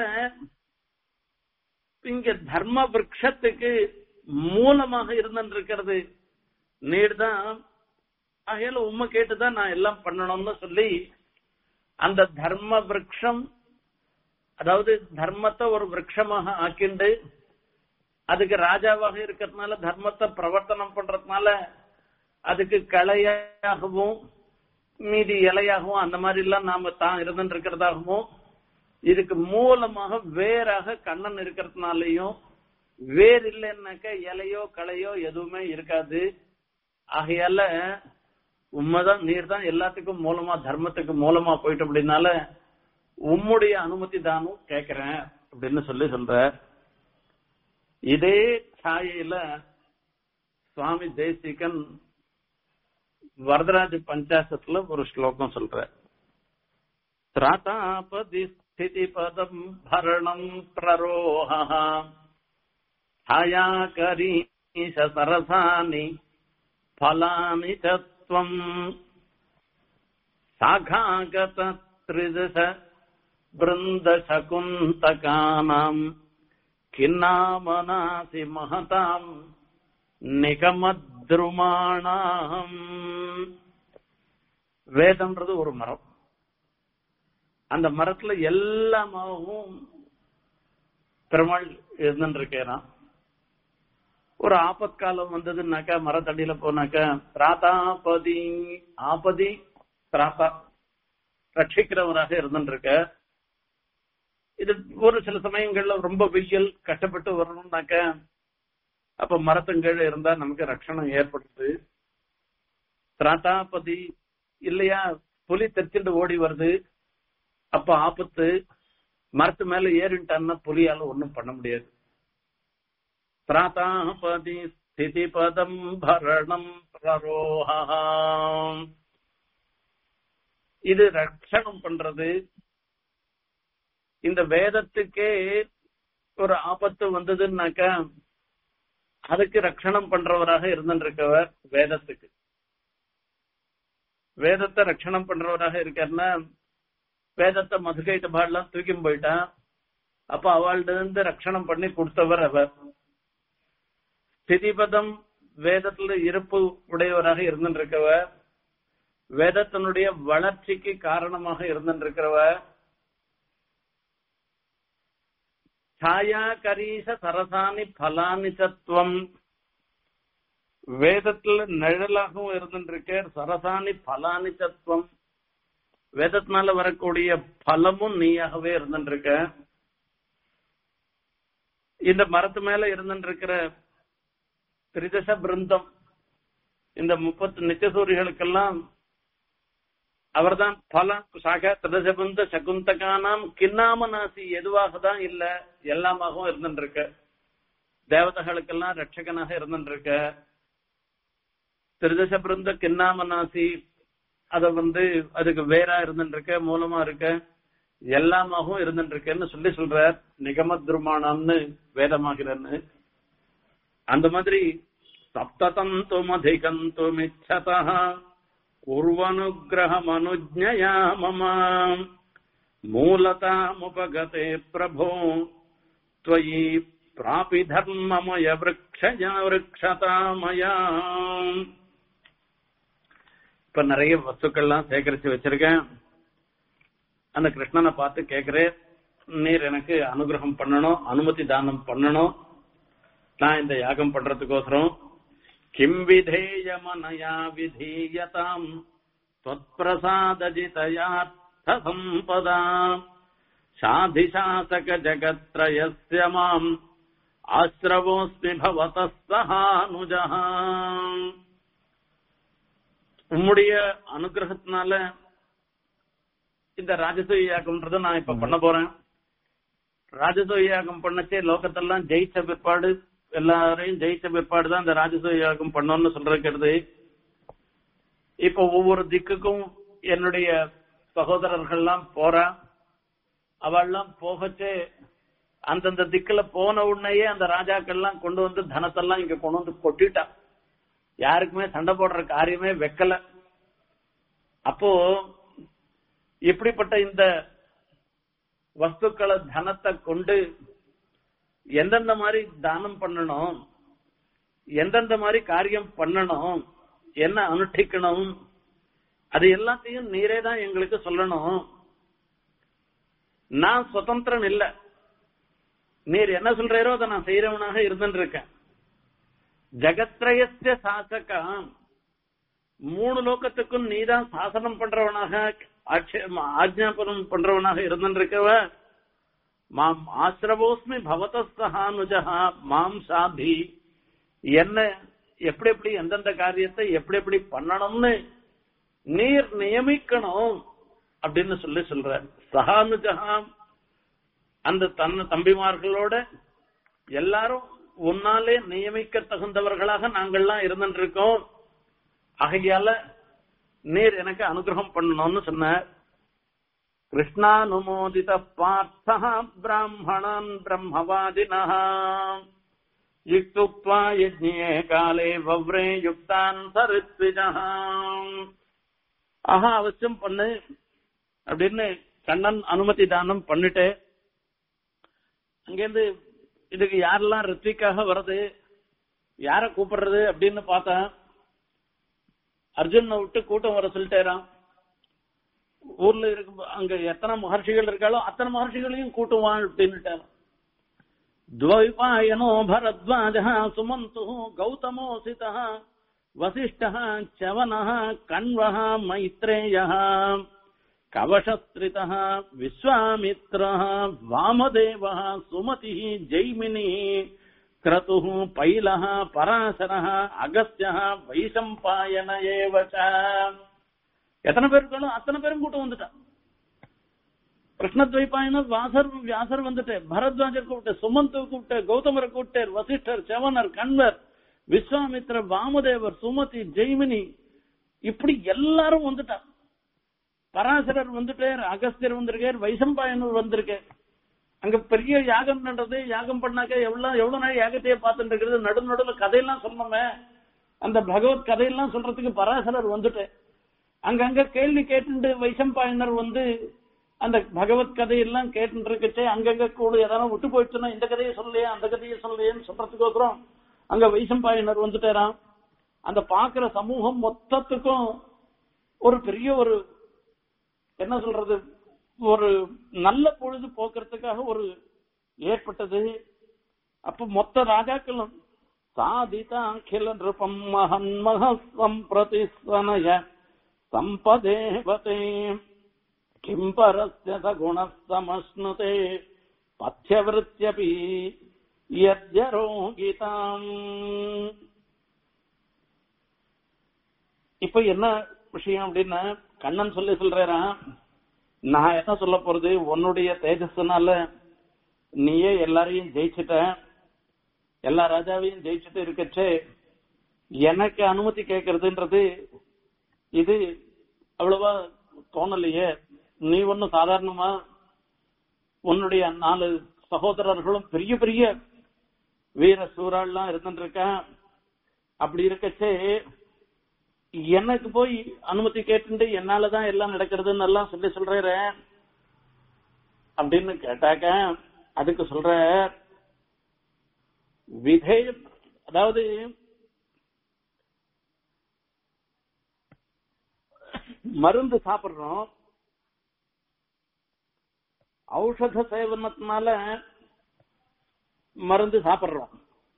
இங்க தர்ம விரக்ஷத்துக்கு மூலமாக இருந்திருக்கிறது நீர் தான் ஆகையால உண்மை கேட்டுதான் நான் எல்லாம் பண்ணணும்னு சொல்லி அந்த தர்ம விரக்ஷம் அதாவது தர்மத்தை ஒரு விரக்ஷமாக ஆக்கிண்டு அதுக்கு ராஜாவாக இருக்கிறதுனால தர்மத்தை பிரவர்த்தனம் பண்றதுனால அதுக்கு களையாகவும் மீதி இலையாகவும் அந்த மாதிரி எல்லாம் நாம தான் இருந்துட்டு இருக்கிறதாகவும் இதுக்கு மூலமாக வேறாக கண்ணன் இருக்கிறதுனாலயும் வேர் இல்லைன்னாக்க இலையோ களையோ எதுவுமே இருக்காது ஆகையால உண்மைதான் நீர் தான் எல்லாத்துக்கும் மூலமா தர்மத்துக்கு மூலமா போயிட்டு அப்படின்னால உம்முடைய அனுமதி தானும் கேக்குறேன் அப்படின்னு சொல்லி சொல்ற இதே சாயையில சுவாமி தேசிகன் வரதராஜ பஞ்சாசத்துல ஒரு ஸ்லோகம் சொல்ற திராதாபதி ஸ்திதி பதம் பரணம் பிரரோஹ ஹயாகரீஷ சரசானி பலானி தத்வம் சாகாகத திரிதச பிருந்த சகுந்தகானாம் கிண்ணாமனாசி மகதாம் நிகமத்ருமாணாம் வேதம்ன்றது ஒரு மரம் அந்த மரத்துல எல்லாமாவும் பெருமாள் இருந்துருக்கிறான் ஒரு ஆபத்காலம் வந்ததுன்னாக்கா மரத்தடியில போனாக்கா பிராதாபதி ஆபதி பிராதா ரட்சிக்கிறவராக இருந்துருக்க இது ஒரு சில சமயங்கள்ல ரொம்ப வெயில் கஷ்டப்பட்டு வரணும்னாக்க அப்ப மரத்தங்கீழ இருந்தா நமக்கு ரட்சணம் ஏற்படுது திராட்டாபதி இல்லையா புலி தெச்சிட்டு ஓடி வருது அப்ப ஆபத்து மரத்து மேல ஏறிட்டான்னா புலியால ஒண்ணும் பண்ண முடியாது திராத்தாபதி ஸ்திதி பதம் பரணம் பிரரோகம் இது ரட்சணம் பண்றது இந்த வேதத்துக்கே ஒரு ஆபத்து வந்ததுன்னாக்கா அதுக்கு ரட்சணம் பண்றவராக இருந்துருக்கவர் வேதத்துக்கு வேதத்தை ரட்சணம் பண்றவராக இருக்காருன்னா வேதத்தை மதுகைட்ட பாடலாம் தூக்கி போயிட்டா அப்ப அவள்கிட்ட இருந்து ரட்சணம் பண்ணி கொடுத்தவர் அவர் ஸ்திதிபதம் வேதத்துல இருப்பு உடையவராக இருந்துருக்கவர் வேதத்தினுடைய வளர்ச்சிக்கு காரணமாக இருந்துருக்கிறவர் ಛಾಯಾ கரீச சரசானி பலானி தத்துவம் வேதத்துல நிழலாகவும் இருந்துருக்க சரசானி பலானி தத்துவம் வேதத்தினால வரக்கூடிய பலமும் நீயாகவே இருந்துருக்க இந்த மரத்து மேல இருந்துருக்கிற திரிதச பிருந்தம் இந்த முப்பத்து நித்தியசூரிகளுக்கெல்லாம் அவர்தான் பல சாக திரதசபந்த சகுந்தகானாம் கிண்ணாமநாசி எதுவாக தான் இல்ல எல்லாமாகவும் இருந்துருக்க தேவதைகளுக்கெல்லாம் ரட்சகனாக இருந்துருக்க திருதச பிருந்த கிண்ணாமநாசி அத வந்து அதுக்கு வேறா இருந்துருக்க மூலமா இருக்க எல்லாமாகவும் இருந்துருக்கன்னு சொல்லி சொல்றார் நிகம துருமானம்னு வேதமாகிறன்னு அந்த மாதிரி சப்ததந்தும் அதிகந்தும் இச்சதா कुर्वनुग्रहमनुज्ञया मम मूलतामुपगते प्रभो त्वयि प्रापि धर्ममय वृक्षया वृक्षतामया இப்ப நிறைய வஸ்துக்கள்லாம் சேகரிச்சு வச்சிருக்கேன் அந்த கிருஷ்ணனை பார்த்து கேக்குறேன் நீர் எனக்கு அனுகிரகம் பண்ணணும் அனுமதி தானம் பண்ணணும் நான் இந்த யாகம் பண்றதுக்கோசரம் किं विधेयमनया विधीयताम् त्वत्प्रसादजितयार्थसम्पदा शाधिशासकजगत्त्रयस्य माम् आश्रवोऽस्मि भवतः सहानुजः உம்முடைய அனுகிரகத்தினால இந்த ராஜசூய யாகம்ன்றத நான் இப்ப பண்ண போறேன் ராஜசூய யாகம் பண்ணச்சே லோகத்தெல்லாம் ஜெயிச்ச பிற்பாடு எல்லாரையும் ஜெயிச்ச பிற்பாடு தான் இந்த ராஜசூய யாகம் பண்ணோம்னு சொல்றது இப்ப ஒவ்வொரு திக்குக்கும் என்னுடைய சகோதரர்கள்லாம் போறா அவள்லாம் போகச்சே அந்தந்த திக்குல போன உடனேயே அந்த ராஜாக்கள்லாம் கொண்டு வந்து தனத்தெல்லாம் இங்க கொண்டு வந்து கொட்டிட்டா யாருக்குமே சண்டை போடுற காரியமே வைக்கல அப்போ இப்படிப்பட்ட இந்த வஸ்துக்களை தனத்தை கொண்டு எந்தெந்த மாதிரி தானம் பண்ணணும் எந்தெந்த மாதிரி காரியம் பண்ணணும் என்ன அனுஷ்டிக்கணும் அது எல்லாத்தையும் நீரே தான் எங்களுக்கு சொல்லணும் நான் சுதந்திரன் இல்ல நீர் என்ன சொல்றீரோ அதை நான் செய்யறவனாக இருந்துட்டு இருக்கேன் ஜகத்ரயஸ்ய சாசகா மூணு லோகத்துக்கும் நீதான் சாசனம் பண்றவனாக ஆஜ்ஞாபனம் பண்றவனாக இருந்துருக்கவ மாம் ஆசிரவோஸ்மி பவத சகானுஜா மாம் சாதி என்ன எப்படி எப்படி எந்தெந்த காரியத்தை எப்படி எப்படி பண்ணணும்னு நீர் நியமிக்கணும் அப்படின்னு சொல்லி சொல்ற சகானுஜா அந்த தன்ன தம்பிமார்களோட எல்லாரும் உன்னாலே நியமிக்க தகுந்தவர்களாக நாங்கள்லாம் இருந்துட்டு இருக்கோம் ஆகையால நீர் எனக்கு அனுகிரகம் பண்ணணும்னு சொன்னார் கிருஷ்ணானுமோதித பார்த்த பிராமணான் பிரம்மவாதினா யுக்துக்வா யஜ்ஞே காலே வவ்ரே யுக்தான் சரித்விஜா ஆஹா அவசியம் பண்ணு அப்படின்னு கண்ணன் அனுமதி தானம் பண்ணிட்டு அங்கேருந்து இதுக்கு யாரெல்லாம் ரித்விக்காக வருது யார கூப்பிடுறது அப்படின்னு பார்த்தேன் அர்ஜுனை விட்டு கூட்டம் வர சொல்லிட்டேரான் ஊர்ல இருக்கு அங்க எத்தனை மகர்ஷிகள் இருக்காளோ அத்தனை மகர்ஷிகளையும் கூட்டுவான் அப்படின்னுட்டான் द्वैपायनो भरद्वाजः सुमन्तुः गौतमोऽसितः वसिष्ठः च्यवनः कण्वः मैत्रेयः कवशस्त्रितः विश्वामित्रः वामदेवः सुमतिः जैमिनिः क्रतुः पैलः पराशरः अगस्त्यः வைசம்பாயன ஏவ ச எத்தனை பேர் இருக்காலும் அத்தனை பேரும் கூட்டம் வந்துட்டான் கிருஷ்ணத்வைபாயனர் வாசர் வியாசர் வந்துட்டு பரத்வாஜர் கூப்பிட்டு சுமந்து கூப்பிட்டு கௌதமரை கூப்பிட்டார் வசிஷ்டர் செவனர் கண்வர் விஸ்வாமித்ரர் வாமதேவர் சுமதி ஜெய்மினி இப்படி எல்லாரும் வந்துட்டார் பராசரர் வந்துட்டார் அகஸ்தியர் வந்திருக்கார் வைசம்பாயனர் வந்திருக்கார் அங்க பெரிய யாகம் நடந்தது யாகம் பண்ணாக்க எவ்வளவு எவ்வளவு நாள் யாகத்தையே பார்த்துட்டு இருக்கிறது நடு நடுல கதையெல்லாம் சொன்னோமே அந்த பகவத் கதையெல்லாம் சொல்றதுக்கு பராசரர் வந்துட்டு அங்கங்க கேள்வி கேட்டு வைசம்பாயனர் வந்து அந்த பகவத் கதையெல்லாம் கேட்டு இருக்கச்சே அங்கங்க கூட ஏதாவது விட்டு போயிடுச்சுன்னா இந்த கதையை சொல்லலையே அந்த கதையை சொல்லலையேன்னு சொல்றதுக்கோசரம் அங்க வைசம்பாயனர் வந்துட்டாராம் அந்த பாக்குற சமூகம் மொத்தத்துக்கும் ஒரு பெரிய ஒரு என்ன சொல்றது ஒரு நல்ல பொழுது போக்குறதுக்காக ஒரு ஏற்பட்டது அப்ப மொத்த ராஜாக்களும் சாதிதாக்கில நிருபம் மகன்மகம் பிரதிஸ்வனய சம்பதேவதே किं परस्य स गुणः समश्नुते पथ्यवृत्त्यपि यद्यरोगिताम् இப்ப என்ன விஷயம் அப்படின்னா கண்ணன் சொல்லி சொல்றாராம் நான் என்ன சொல்ல போறது உன்னுடைய தேஜஸ்னால நீயே எல்லாரையும் ஜெயிச்சுட்ட எல்லா ராஜாவையும் ஜெயிச்சுட்டு இருக்கச்சே எனக்கு அனுமதி கேட்கறதுன்றது இது அவ்வளவா தோணலையே நீ ஒன்னும் சாதாரணமா உன்னுடைய நாலு சகோதரர்களும் பெரிய பெரிய வீர சூறாள்லாம் இருந்துட்டு இருக்கா அப்படி இருக்கச்சே எனக்கு போய் அனுமதி கேட்டு என்னாலதான் எல்லாம் நடக்கிறதுன்னு எல்லாம் சொல்லி சொல்ற அப்படின்னு கேட்டாக்க அதுக்கு சொல்ற விதே அதாவது மருந்து சாப்பிடுறோம் ஔஷத சேவனத்தினால மருந்து சாப்பிடுறோம்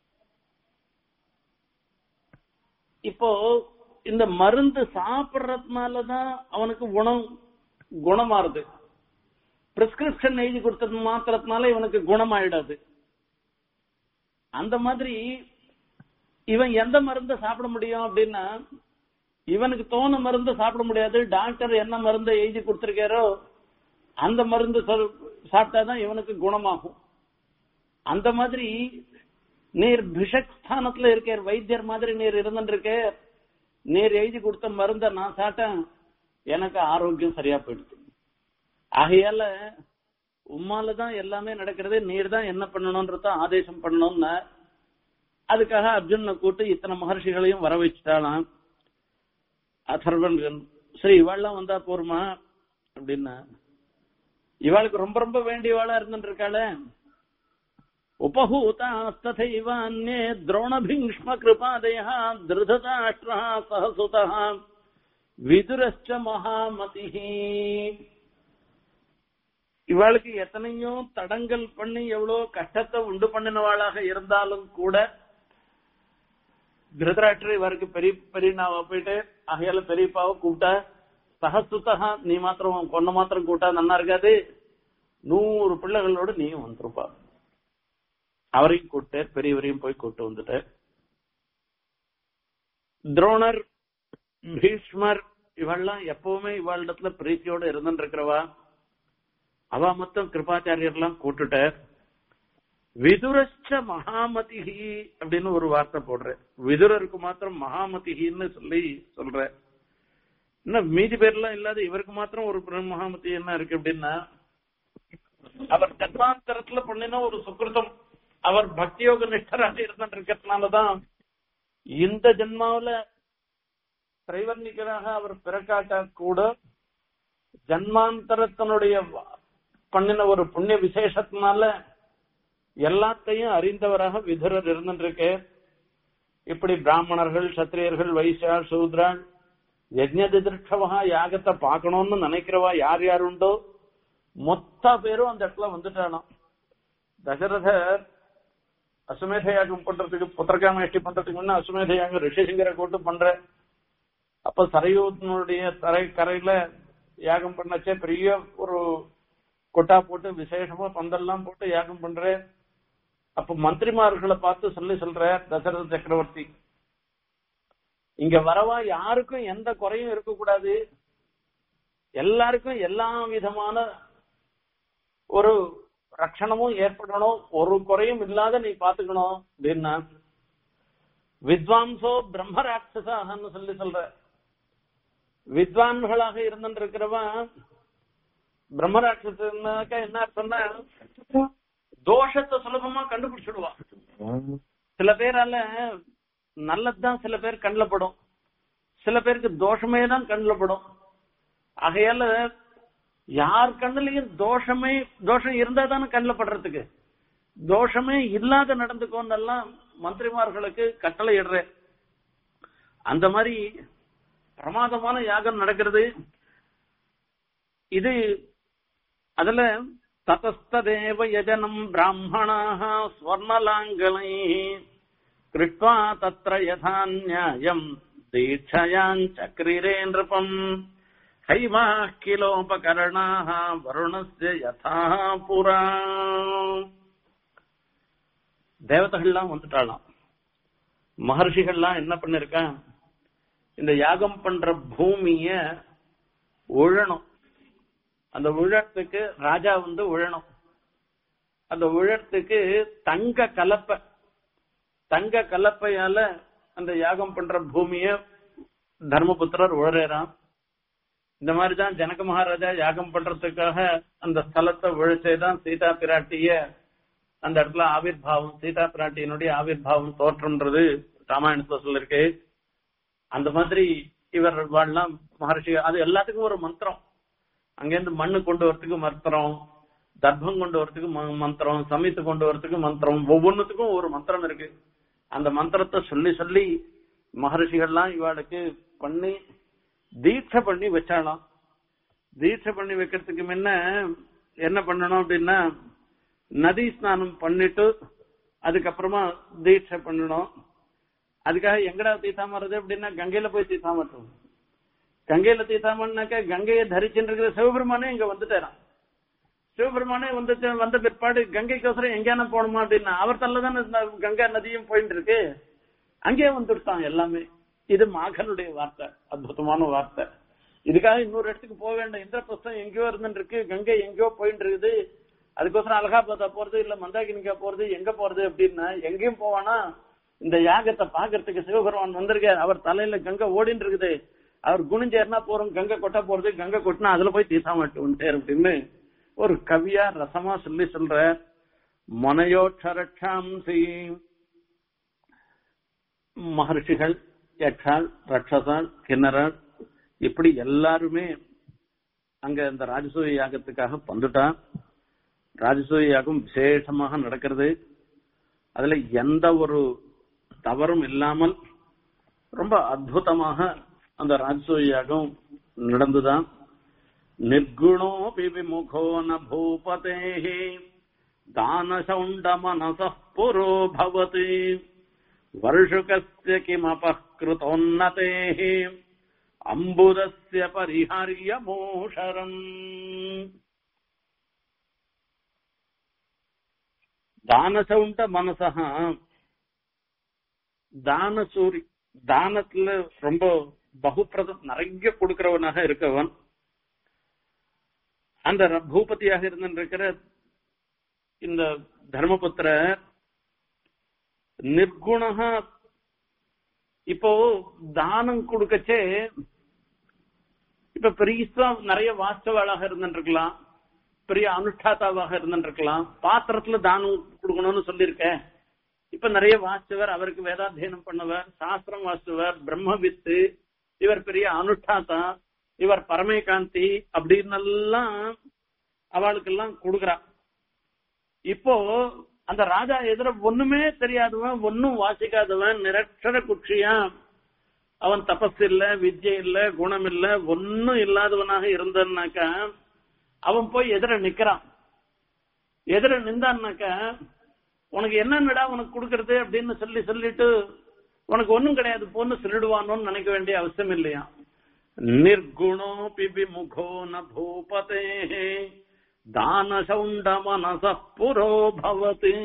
இப்போ இந்த மருந்து சாப்பிடுறதுனாலதான் அவனுக்கு குணம் குணமாறுது பிரிஸ்கிரிப்ஷன் எழுதி கொடுத்தது மாத்திரத்தினால இவனுக்கு குணமாயிடாது அந்த மாதிரி இவன் எந்த மருந்தை சாப்பிட முடியும் அப்படின்னா இவனுக்கு தோண மருந்து சாப்பிட முடியாது டாக்டர் என்ன மருந்தை எழுதி கொடுத்திருக்காரோ அந்த மருந்து சாப்பிட்டாதான் இவனுக்கு குணமாகும் அந்த மாதிரி நீர் பிஷக் ஸ்தானத்துல இருக்கார் வைத்தியர் மாதிரி நீர் இருந்துட்டு நீர் எழுதி கொடுத்த மருந்த நான் சாப்பிட்டேன் எனக்கு ஆரோக்கியம் சரியா போயிடுது ஆகையால உம்மால தான் எல்லாமே நடக்கிறது நீர் தான் என்ன பண்ணணும்ன்றத ஆதேசம் பண்ணணும்னு அதுக்காக அர்ஜுனை கூட்டு இத்தனை மகர்ஷிகளையும் வர வச்சுட்டாலாம் அதர்வன் சரி இவாள்லாம் வந்தா போருமா அப்படின்னா இவாளுக்கு ரொம்ப ரொம்ப வேண்டியவாளா இருந்துட்டு இருக்காளே उपहूतास्तथैवान्ये द्रोणभीष्मकृपादयः दृढताष्ट्रः सहसुतः விதுரஸ்ட மகாமதிஹி இவளுக்கு எத்தனையோ தடங்கல் பண்ணி எவ்வளவு கஷ்டத்தை உண்டு பண்ணினவாளாக இருந்தாலும் கூட திருதராட்சர் இவருக்கு பெரிய பெரியனாவா போயிட்டு ஆகையால பெரியப்பாவை கூப்பிட்டா சகசுத்தகா நீ மாத்திரம் கொன்ன மாத்திரம் கூட்டா நல்லா இருக்காது நூறு பிள்ளைகளோட நீயும் வந்திருப்பா அவரையும் கூட்டு பெரியவரையும் போய் கூட்டு வந்துட்டு துரோணர் பீஷ்மர் இவெல்லாம் எப்பவுமே இவாளிடத்துல பிரீத்தியோட இருந்துட்டு இருக்கிறவா அவ மொத்தம் கிருபாச்சாரியர்லாம் கூட்டுட்ட விதுரச்ச மகாமதிஹி அப்படின்னு ஒரு வார்த்தை போடுற விதுரருக்கு மாத்திரம் மகாமதிஹின்னு சொல்லி சொல்ற இன்னும் மீதி பேர்லாம் இல்லாத இவருக்கு மாத்திரம் ஒரு மகாமதி என்ன இருக்கு அப்படின்னா அவர் ஜன்மாந்தரத்துல பண்ணின ஒரு சுக்கிருத்தம் அவர் பக்தியோக நிஷ்டராக இருந்துட்டு இருக்கிறதுனாலதான் இந்த ஜென்மாவில திரைவர்ணிகராக அவர் பிறக்காட்டா கூட ஜன்மாந்தரத்தினுடைய பண்ணின ஒரு புண்ணிய விசேஷத்தினால எல்லாத்தையும் அறிந்தவராக விதுரர் இருந்துருக்கு இப்படி பிராமணர்கள் சத்திரியர்கள் வைசியா சூத்ரான் யஜ்ஞதிதிருட்சவா யாகத்தை பார்க்கணும்னு நினைக்கிறவா யார் யார் உண்டோ மொத்த பேரும் அந்த இடத்துல வந்துட்டானாம் தசரதர் அசுமேத யாகம் பண்றதுக்கு புத்திரகாமேஷ்டி பண்றதுக்கு முன்ன அசுமேத யாகம் ரிஷிசிங்கரை கூட்டு பண்ற அப்ப சரையூனுடைய தரை கரையில யாகம் பண்ணச்சே பெரிய ஒரு கொட்டா போட்டு விசேஷமா பந்தல்லாம் போட்டு யாகம் பண்ற அப்ப மந்திரிமார்களை பார்த்து சொல்லி சொல்ற தசரத சக்கரவர்த்தி இங்க வரவா யாருக்கும் எந்த குறையும் இருக்கக்கூடாது எல்லாருக்கும் எல்லா விதமான ஒரு ரட்சணமும் ஏற்படணும் ஒரு குறையும் இல்லாத நீ பாத்துக்கணும் அப்படின்னா வித்வாம்சோ பிரம்ம ராட்சசாகன்னு சொல்லி சொல்ற வித்வான்களாக இருந்துருக்கிறவன் பிரம்ம ராட்சசனாக்க என்ன அர்த்தம்னா தோஷத்தை சுலபமா கண்டுபிடிச்சிடுவான் சில பேரால நல்லதுதான் சில பேர் கண்ணில் படும் சில பேருக்கு தோஷமே தான் கண்ணில் படும் ஆகையால யார் கண்ணுலயும் தோஷமே தோஷம் இருந்தா தானே கண்ணில் படுறதுக்கு தோஷமே இல்லாத நடந்துக்கோன்னு எல்லாம் மந்திரிமார்களுக்கு கட்டளை இடுறேன் அந்த மாதிரி பிரமாதமான யாகம் நடக்கிறது இது அதுல ததஸ்ததேவ யஜனம் பிராமணாக ஸ்வர்ணலாங்கலை கிருத்வா தத்ர யதா நியாயம் தீட்சயாஞ்சக்ரிரே நிருபம் ஹைமா கிலோபகரணாக வருணஸ்ய யதா புரா தேவதைகள்லாம் வந்துட்டாளாம் மகர்ஷிகள்லாம் என்ன பண்ணிருக்கா இந்த யாகம் பண்ற பூமிய உழணும் அந்த உழத்துக்கு ராஜா வந்து உழணும் அந்த உழத்துக்கு தங்க கலப்பை தங்க கலப்பையால அந்த யாகம் பண்ற பூமிய தர்மபுத்திரர் உழறான் இந்த மாதிரிதான் ஜனக மகாராஜா யாகம் பண்றதுக்காக அந்த ஸ்தலத்தை உழைச்சேதான் சீதா பிராட்டிய அந்த இடத்துல ஆவிர்வாவம் சீதா பிராட்டியினுடைய ஆவிர்வாவம் தோற்றம்ன்றது ராமாயணத்துல சொல்லிருக்கு அந்த மாதிரி இவர் வாழலாம் மகர்ஷி அது எல்லாத்துக்கும் ஒரு மந்திரம் அங்கேருந்து மண்ணு கொண்டு வரதுக்கு மந்திரம் தர்ப்பம் கொண்டு வரதுக்கு மந்திரம் சமைத்து கொண்டு வரதுக்கு மந்திரம் ஒவ்வொன்றுத்துக்கும் ஒரு மந்திரம் இருக்கு அந்த மந்திரத்தை சொல்லி சொல்லி மகர்ஷிகள்லாம் இவாளுக்கு பண்ணி தீட்சை பண்ணி வச்சாலாம் தீட்சை பண்ணி வைக்கிறதுக்கு முன்ன என்ன பண்ணணும் அப்படின்னா நதி ஸ்நானம் பண்ணிட்டு அதுக்கப்புறமா தீட்சை பண்ணணும் அதுக்காக எங்கடா தீர்த்தம் வர்றது அப்படின்னா கங்கையில போய் தீர்த்தம் வரட்டும் கங்கையில தீர்த்தாமன்னாக்க கங்கையை தரிச்சுட்டு இருக்கிற சிவபெருமானே இங்க வந்துட்டாராம் சிவபெருமானே வந்துட்டு வந்த பிற்பாடு கங்கைக்கோசரம் எங்கேயான போகணுமா அப்படின்னா அவர் தள்ளதானே கங்கா நதியும் போயிட்டு இருக்கு அங்கேயே வந்துட்டான் எல்லாமே இது மாகனுடைய வார்த்தை அற்புதமான வார்த்தை இதுக்காக இன்னொரு இடத்துக்கு போக வேண்டாம் இந்திரபிரஸ்தம் எங்கேயோ இருந்துட்டு இருக்கு கங்கை எங்கேயோ போயிட்டு இருக்குது அதுக்கோசரம் அலகாபாத்தா போறது இல்ல மந்தாகினிக்கா போறது எங்க போறது அப்படின்னா எங்கேயும் போவானா இந்த யாகத்தை பாக்குறதுக்கு சிவபெருமான் வந்திருக்காரு அவர் தலையில கங்கை ஓடின்னு இருக்குது அவர் குனிஞ்சேர்னா போறோம் கங்கை கொட்ட போறது கங்கை கொட்டினா அதுல போய் தீசாமட்டு வந்துட்டார் அப்படின்னு ஒரு கவியா ரசமா சொல்லி சொல்ற மனையோட்சரட்சாம்சி மகர்ஷிகள் யக்ஷால் ரட்சசால் கிண்ணறால் இப்படி எல்லாருமே அங்க இந்த ராஜசூய யாகத்துக்காக வந்துட்டா ராஜசூய யாகம் விசேஷமாக நடக்கிறது அதுல எந்த ஒரு தவறும் இல்லாமல் ரொம்ப அற்புதமாக அந்த ராஜசூய யாகம் நடந்துதான் நிர்குணோபி விமுகோ ந பூபதே தானசௌண்ட மனச புரோ பவதி வருஷுகஸ்ய கிமபகிருதோன்னதே அம்புதஸ்ய பரிஹாரிய மூஷரம் தானசவுண்ட மனசா தான சூரி தானத்துல ரொம்ப பகுப்பிரதம் நிறைய கொடுக்கிறவனாக இருக்கவன் அந்த பூபதியாக இருந்திருக்கிற இந்த தர்மபுத்திர நிர்குணக இப்போ தானம் கொடுக்கச்சே இப்ப பெரிய நிறைய வாஸ்தவாளாக இருந்துருக்கலாம் பெரிய அனுஷ்டாதாவாக இருந்துருக்கலாம் பாத்திரத்துல தானம் கொடுக்கணும்னு சொல்லியிருக்கேன் இப்ப நிறைய வாஸ்தவர் அவருக்கு வேதாத்தியனம் பண்ணவர் சாஸ்திரம் வாஸ்தவர் பிரம்ம வித்து இவர் பெரிய அனுஷ்டாத்தா இவர் பரமேகாந்தி அப்படின்னு எல்லாம் அவளுக்கெல்லாம் கொடுக்கறா இப்போ அந்த ராஜா எதிர ஒண்ணுமே தெரியாதவன் ஒன்னும் வாசிக்காதவன் நிரட்சர குட்சியா அவன் தபஸ் இல்ல வித்யை இல்ல குணம் இல்ல ஒன்னும் இல்லாதவனாக இருந்தான்னாக்கா அவன் போய் எதிர நிக்கிறான் எதிர நின்றான்னாக்கா உனக்கு என்னன்னடா உனக்கு கொடுக்கறது அப்படின்னு சொல்லி சொல்லிட்டு உனக்கு ஒண்ணும் கிடையாது போன்னு சொல்லிடுவானோன்னு நினைக்க வேண்டிய அவசியம் இல்லையா நிர்குணோ பிபிமுகோ ந பூபதே தானசௌண்ட மனச புரோ பவதி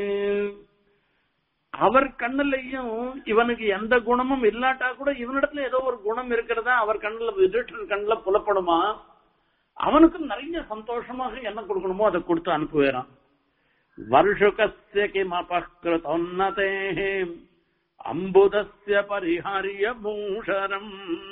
அவர் கண்ணுலயும் இவனுக்கு எந்த குணமும் இல்லாட்டா கூட இவனிடத்துல ஏதோ ஒரு குணம் இருக்கிறதா அவர் கண்ணுல விசிட்டர் கண்ணுல புலப்படுமா அவனுக்கும் நிறைய சந்தோஷமாக என்ன கொடுக்கணுமோ அதை கொடுத்து அனுப்புவேறான் வருஷகஸ்ய கிமபக்ருதோன்னதே அம்புதஸ்ய பரிஹாரிய பூஷரம்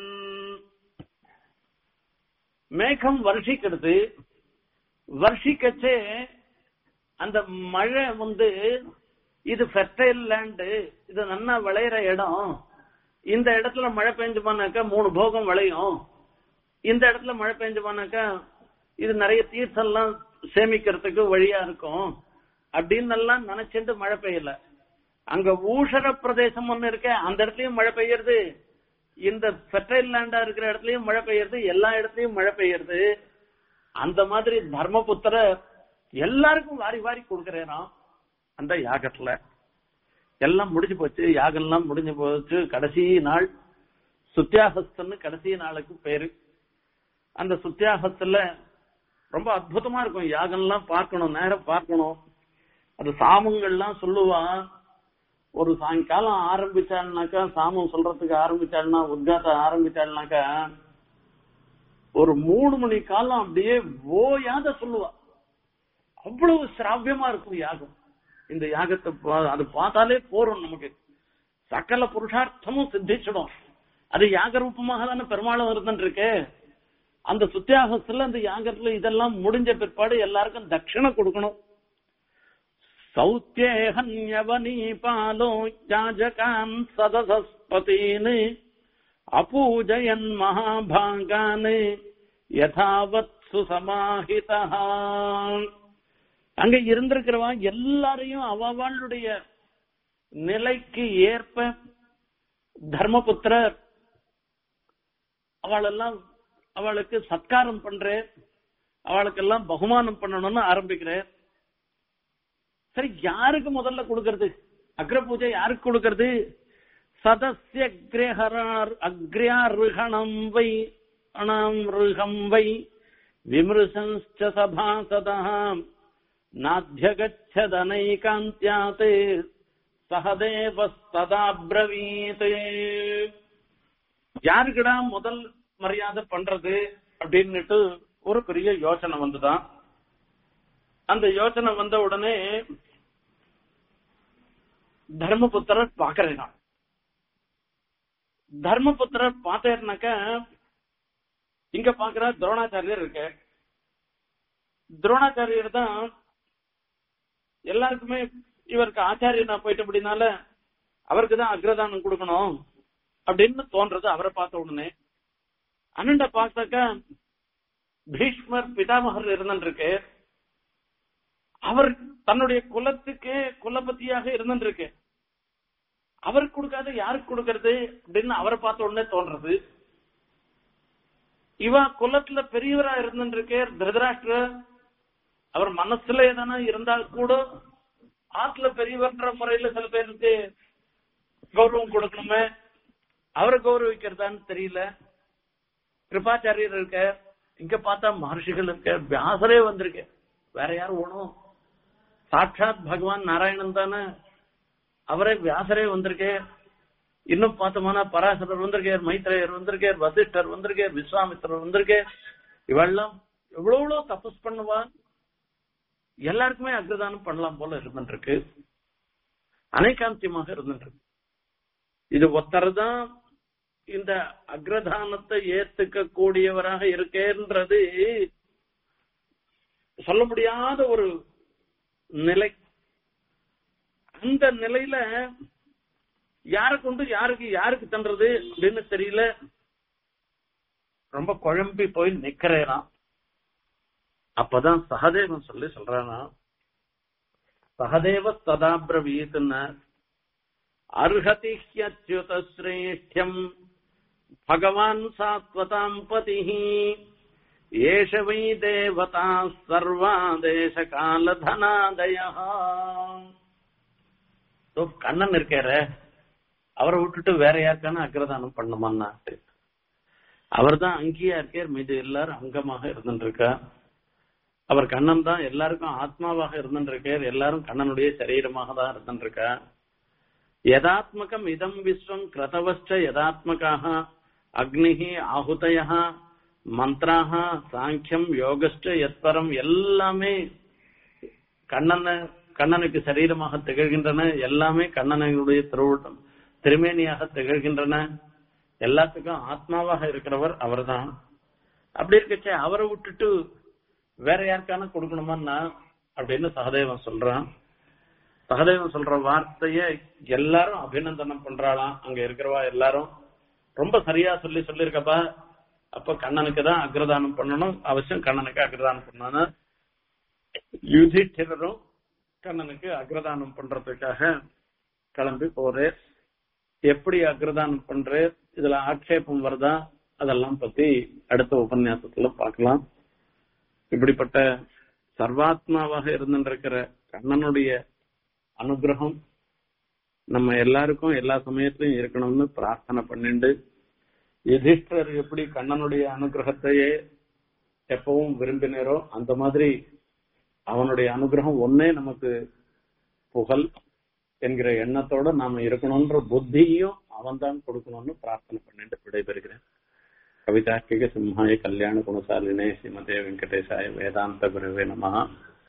மேகம் வருஷிக்கிறது வருஷிக்கச்சே அந்த மழை வந்து இது ஃபெர்டைல் லேண்டு இது நல்லா விளையிற இடம் இந்த இடத்துல மழை பெஞ்சுமானாக்கா மூணு போகம் விளையும் இந்த இடத்துல மழை பெஞ்சுமானாக்கா இது நிறைய தீர்த்தம்லாம் சேமிக்கிறதுக்கு வழியா இருக்கும் அப்படின்னு எல்லாம் நினைச்சிட்டு மழை பெய்யல அங்க ஊஷர பிரதேசம் ஒண்ணு இருக்க அந்த இடத்துலயும் மழை பெய்யறது இந்த ஃபெர்டைல் லேண்டா இருக்கிற இடத்துலயும் மழை பெய்யறது எல்லா இடத்துலயும் மழை பெய்யறது அந்த மாதிரி தர்மபுத்திர எல்லாருக்கும் வாரி வாரி கொடுக்கறேனாம் அந்த யாகத்துல எல்லாம் முடிஞ்சு போச்சு யாகம் எல்லாம் முடிஞ்சு போச்சு கடைசி நாள் சுத்தியாகஸ்தன்னு கடைசி நாளுக்கு பேரு அந்த சுத்தியாகத்துல ரொம்ப அற்புதமா இருக்கும் யாகம்லாம் பார்க்கணும் நேரம் பார்க்கணும் அது சாமங்கள்லாம் சொல்லுவான் ஒரு சாயங்காலம் ஆரம்பிச்சாள்னாக்கா சாமம் சொல்றதுக்கு ஆரம்பிச்சாள்னா உத்காத்த ஆரம்பிச்சாள்னாக்கா ஒரு மூணு மணி காலம் அப்படியே ஓயாத சொல்லுவா அவ்வளவு சிராவியமா இருக்கும் யாகம் இந்த யாகத்தை பா- அது பார்த்தாலே போறோம் நமக்கு சகல புருஷார்த்தமும் சித்திச்சிடும் அது யாக ரூபமாக தானே பெருமாளும் இருந்துட்டு இருக்கு அந்த சுத்தியாகத்துல அந்த யாகத்துல இதெல்லாம் முடிஞ்ச பிற்பாடு எல்லாருக்கும் தட்சிணை கொடுக்கணும் சௌத்தியேகன்யவனீபாலோ யாஜகான் சதசஸ்பதீன் அபூஜயன் மகாபாகான் யதாவத் சுசமாஹிதா அங்க இருந்திருக்கிறவா எல்லாரையும் அவளுடைய நிலைக்கு ஏற்ப தர்மபுத்திரர் அவளெல்லாம் அவளுக்கு சத்காரம் பண்றேன் அவளுக்கெல்லாம் பகுமானம் பண்ணணும்னு ஆரம்பிக்கிறேன் சரி யாருக்கு முதல்ல கொடுக்கறது அக்ர பூஜை யாருக்கு கொடுக்கறது சதஸ்ய அக்ரஹரார் அக்ரியாருகணம் வை அணாம் ருகம் வை விமிருசஞ்ச சபாசதாம் நாத்தியகச்சதனைகாந்தியாத் சகதேவஸ்ததாப்ரவீத் யாருக்குடா முதல் மரியாதை பண்றது அப்படின்னுட்டு ஒரு பெரிய யோசனை வந்துதான் அந்த யோசனை வந்த உடனே தர்மபுத்திரர் பாக்குறேன் தர்மபுத்திரர் பார்த்தேன்னாக்க இங்க பாக்குற துரோணாச்சாரியர் இருக்கு துரோணாச்சாரியர் தான் எல்லாருக்குமே இவருக்கு ஆச்சாரியனா போயிட்டு அப்படின்னால அவருக்கு தான் அக்ரதானம் கொடுக்கணும் அப்படின்னு தோன்றது அவரை பார்த்த உடனே அண்ணண்ட பார்த்தாக்க பீஷ்மர் பிதாமகர் இருந்துருக்கு அவர் தன்னுடைய குலத்துக்கு குலபதியாக இருந்துருக்கு அவருக்கு கொடுக்காத யாருக்கு கொடுக்கறது அப்படின்னு அவரை பார்த்த உடனே தோன்றது இவ குலத்துல பெரியவரா இருந்துருக்கு திருதராஷ்டிரர் அவர் மனசுல எதனா இருந்தால் கூட ஆத்துல பெரியவர்ன்ற முறையில சில பேருக்கு கௌரவம் கொடுக்கணுமே அவரை கௌரவிக்கிறதான்னு தெரியல கிருபாச்சாரியர் இருக்க இங்க பார்த்தா மகர்ஷிகள் இருக்க வியாசரே வந்திருக்கு வேற யாரும் ஓணும் சாட்சாத் பகவான் நாராயணன் தானே அவரே வியாசரே வந்திருக்கு இன்னும் பார்த்தோம்னா பராசரர் வந்திருக்கார் மைத்ரேயர் வந்திருக்கார் வசிஷ்டர் வந்திருக்கார் விஸ்வாமித்திரர் வந்திருக்கார் இவெல்லாம் எவ்வளவு எவ்வளவு தபஸ் பண்ணுவான் எல்லாருக்குமே அக்ரதானம் பண்ணலாம் போல இருந்துருக்கு அனைகாந்தியமாக இருந்துருக்கு இது ஒருத்தர் தான் இந்த அக்ரதானத்தை ஏத்துக்க கூடியவராக இருக்கேன்றது சொல்ல முடியாத ஒரு நிலை அந்த நிலையில யாரை கொண்டு யாருக்கு யாருக்கு தன்றது அப்படின்னு தெரியல ரொம்ப குழம்பி போய் நிக்கிறேனாம் அப்பதான் சகதேவன் சொல்லி சொல்றானா சகதேவ ததாபிரவீத்துன்னு அர்ஹதி ஹியத்யுத சிரேஷ்டியம் பகவான் சாத்வதாம் பதிஹி ஏஷ வை தேவதா சர்வா தேச கால தனாதயா கண்ணன் இருக்கார அவரை விட்டுட்டு வேற யாருக்கான அக்ரதானம் பண்ணுமான்னா அவர் தான் அங்கேயா இருக்கார் மீது எல்லாரும் அங்கமாக இருந்துட்டு இருக்கா அவர் கண்ணன் தான் எல்லாருக்கும் ஆத்மாவாக இருந்துட்டு இருக்கார் எல்லாரும் கண்ணனுடைய சரீரமாக தான் இருந்துட்டு இருக்கா யதாத்மகம் இதம் விஸ்வம் கிரதவச்ச யதாத்மகாக அக்னிஹி ஆகுதய மந்த்ராக சாங்கியம் யோகஸ்ட எத்பரம் எல்லாமே கண்ணன கண்ணனுக்கு சரீரமாக திகழ்கின்றன எல்லாமே கண்ணனுடைய திருவிட்டம் திருமேனியாக திகழ்கின்றன எல்லாத்துக்கும் ஆத்மாவாக இருக்கிறவர் அவர்தான் அப்படி இருக்கச்சே அவரை விட்டுட்டு வேற யாருக்கான கொடுக்கணுமான்னா அப்படின்னு சகதேவன் சொல்றான் சகதேவன் சொல்ற வார்த்தைய எல்லாரும் அபிநந்தனம் பண்றாளாம் அங்க இருக்கிறவா எல்லாரும் ரொம்ப சரியா சொல்லி சொல்லிருக்கப்பா அப்ப கண்ணனுக்கு தான் அக்ரதானம் பண்ணணும் அவசியம் கண்ணனுக்கு அக்ரதானம் பண்ணணும் யுதிஷ்டிரரும் கண்ணனுக்கு அக்ரதானம் பண்றதுக்காக கிளம்பி போறே எப்படி அக்ரதானம் பண்றே இதுல ஆட்சேபம் வருதா அதெல்லாம் பத்தி அடுத்த உபன்யாசத்துல பார்க்கலாம் இப்படிப்பட்ட சர்வாத்மாவாக இருந்துருக்கிற கண்ணனுடைய அனுகிரகம் நம்ம எல்லாருக்கும் எல்லா சமயத்திலும் இருக்கணும்னு பிரார்த்தனை பண்ணிண்டு யுதிஷ்டர் எப்படி கண்ணனுடைய அனுகிரகத்தையே எப்பவும் விரும்பினரோ அந்த மாதிரி அவனுடைய அனுகிரகம் ஒன்னே நமக்கு புகழ் என்கிற எண்ணத்தோட நாம இருக்கணும்ன்ற புத்தியும் அவன் தான் கொடுக்கணும்னு பிரார்த்தனை பண்ணிட்டு விடைபெறுகிறேன் கவிதாக்கிக சிம்ஹாய கல்யாண குணசாலினே ஸ்ரீமதே வெங்கடேசாய வேதாந்த குருவே நமஹா